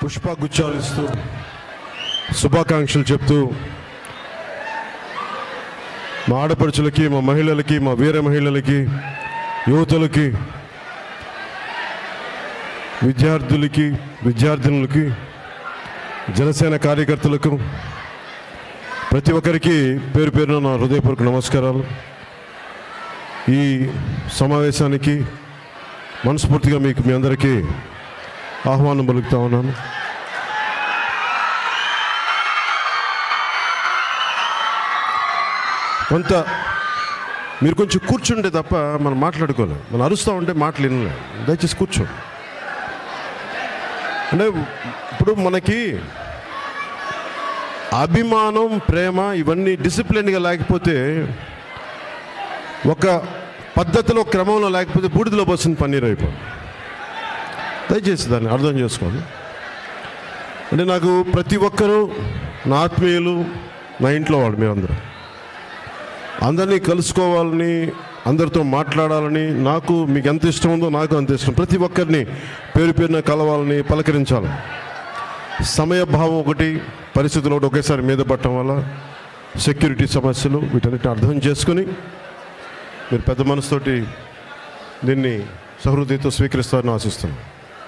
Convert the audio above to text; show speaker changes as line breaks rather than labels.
పుష్పగుచ్చాలు ఇస్తూ శుభాకాంక్షలు చెప్తూ మా ఆడపడుచులకి మా మహిళలకి మా వీర మహిళలకి యువతులకి విద్యార్థులకి విద్యార్థినులకి జనసేన కార్యకర్తలకు ప్రతి ఒక్కరికి పేరు పేరున నా హృదయపూర్వక నమస్కారాలు ఈ సమావేశానికి మనస్ఫూర్తిగా మీకు మీ అందరికీ ఆహ్వానం పలుకుతా ఉన్నాను కొంత మీరు కొంచెం కూర్చుంటే తప్ప మనం మాట్లాడుకోలేం మనం అరుస్తూ ఉంటే మాటలు వినలేం దయచేసి కూర్చో అంటే ఇప్పుడు మనకి అభిమానం ప్రేమ ఇవన్నీ డిసిప్లిన్గా లేకపోతే ఒక పద్ధతిలో క్రమంలో లేకపోతే బూడిదలో పోసిన పన్నీర్ అయిపోయింది దయచేసి దాన్ని అర్థం చేసుకోండి అంటే నాకు ప్రతి ఒక్కరూ నా ఆత్మీయులు నా ఇంట్లో వాళ్ళు మీరందరూ అందరినీ కలుసుకోవాలని అందరితో మాట్లాడాలని నాకు మీకు ఎంత ఇష్టం ఉందో నాకు అంత ఇష్టం ప్రతి ఒక్కరిని పేరు పేరున కలవాలని పలకరించాలి సమయభావం ఒకటి పరిస్థితులు ఒకటి ఒకేసారి మీద పడటం వల్ల సెక్యూరిటీ సమస్యలు వీటన్నిటిని అర్థం చేసుకుని మీరు పెద్ద మనసుతోటి దీన్ని సహృదయతో స్వీకరిస్తారని ఆశిస్తున్నాను